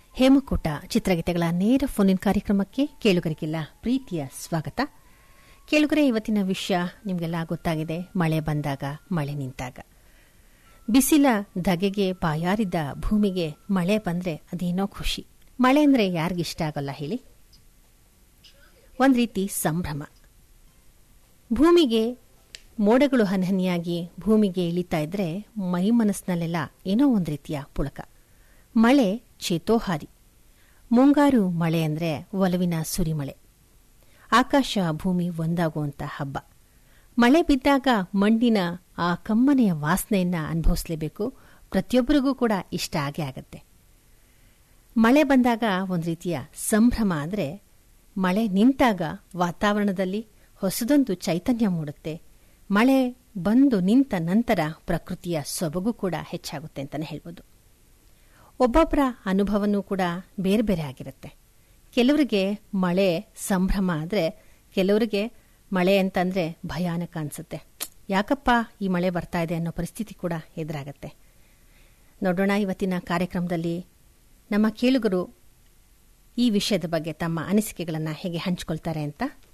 ಹೇಮಕೂಟ ಚಿತ್ರಗೀತೆಗಳ ನೇರ ಫೋನಿನ್ ಕಾರ್ಯಕ್ರಮಕ್ಕೆ ಕೇಳುಗರಿಗೆಲ್ಲ ಪ್ರೀತಿಯ ಸ್ವಾಗತ ಕೇಳುಗರೆ ಇವತ್ತಿನ ವಿಷಯ ನಿಮಗೆಲ್ಲ ಗೊತ್ತಾಗಿದೆ ಮಳೆ ಬಂದಾಗ ಮಳೆ ನಿಂತಾಗ ಬಿಸಿಲ ಧಗೆಗೆ ಬಾಯಾರಿದ್ದ ಭೂಮಿಗೆ ಮಳೆ ಬಂದ್ರೆ ಅದೇನೋ ಖುಷಿ ಮಳೆ ಅಂದ್ರೆ ಯಾರಿಗಿಷ್ಟ ಆಗಲ್ಲ ಹೇಳಿ ಒಂದ್ ರೀತಿ ಸಂಭ್ರಮ ಭೂಮಿಗೆ ಮೋಡಗಳು ಹನಿಹನಿಯಾಗಿ ಭೂಮಿಗೆ ಇಳಿತಾ ಇದ್ರೆ ಮೈ ಮನಸ್ಸಿನಲ್ಲೆಲ್ಲ ಏನೋ ಒಂದು ರೀತಿಯ ಪುಳಕ ಮಳೆ ಚೇತೋಹಾರಿ ಮುಂಗಾರು ಮಳೆ ಅಂದ್ರೆ ಒಲವಿನ ಸುರಿಮಳೆ ಆಕಾಶ ಭೂಮಿ ಒಂದಾಗುವಂತ ಹಬ್ಬ ಮಳೆ ಬಿದ್ದಾಗ ಮಣ್ಣಿನ ಆ ಕಮ್ಮನೆಯ ವಾಸನೆಯನ್ನ ಅನುಭವಿಸಲೇಬೇಕು ಪ್ರತಿಯೊಬ್ಬರಿಗೂ ಕೂಡ ಇಷ್ಟ ಆಗೇ ಆಗತ್ತೆ ಮಳೆ ಬಂದಾಗ ಒಂದು ರೀತಿಯ ಸಂಭ್ರಮ ಅಂದ್ರೆ ಮಳೆ ನಿಂತಾಗ ವಾತಾವರಣದಲ್ಲಿ ಹೊಸದೊಂದು ಚೈತನ್ಯ ಮೂಡುತ್ತೆ ಮಳೆ ಬಂದು ನಿಂತ ನಂತರ ಪ್ರಕೃತಿಯ ಸೊಬಗು ಕೂಡ ಹೆಚ್ಚಾಗುತ್ತೆ ಅಂತಲೇ ಹೇಳ್ಬೋದು ಒಬ್ಬೊಬ್ಬರ ಅನುಭವನೂ ಕೂಡ ಬೇರೆ ಬೇರೆ ಆಗಿರುತ್ತೆ ಕೆಲವರಿಗೆ ಮಳೆ ಸಂಭ್ರಮ ಆದರೆ ಕೆಲವರಿಗೆ ಮಳೆ ಅಂತಂದ್ರೆ ಭಯಾನಕ ಅನ್ಸುತ್ತೆ ಯಾಕಪ್ಪ ಈ ಮಳೆ ಬರ್ತಾ ಇದೆ ಅನ್ನೋ ಪರಿಸ್ಥಿತಿ ಕೂಡ ಎದುರಾಗತ್ತೆ ನೋಡೋಣ ಇವತ್ತಿನ ಕಾರ್ಯಕ್ರಮದಲ್ಲಿ ನಮ್ಮ ಕೇಳುಗರು ಈ ವಿಷಯದ ಬಗ್ಗೆ ತಮ್ಮ ಅನಿಸಿಕೆಗಳನ್ನು ಹೇಗೆ ಹಂಚಿಕೊಳ್ತಾರೆ ಅಂತ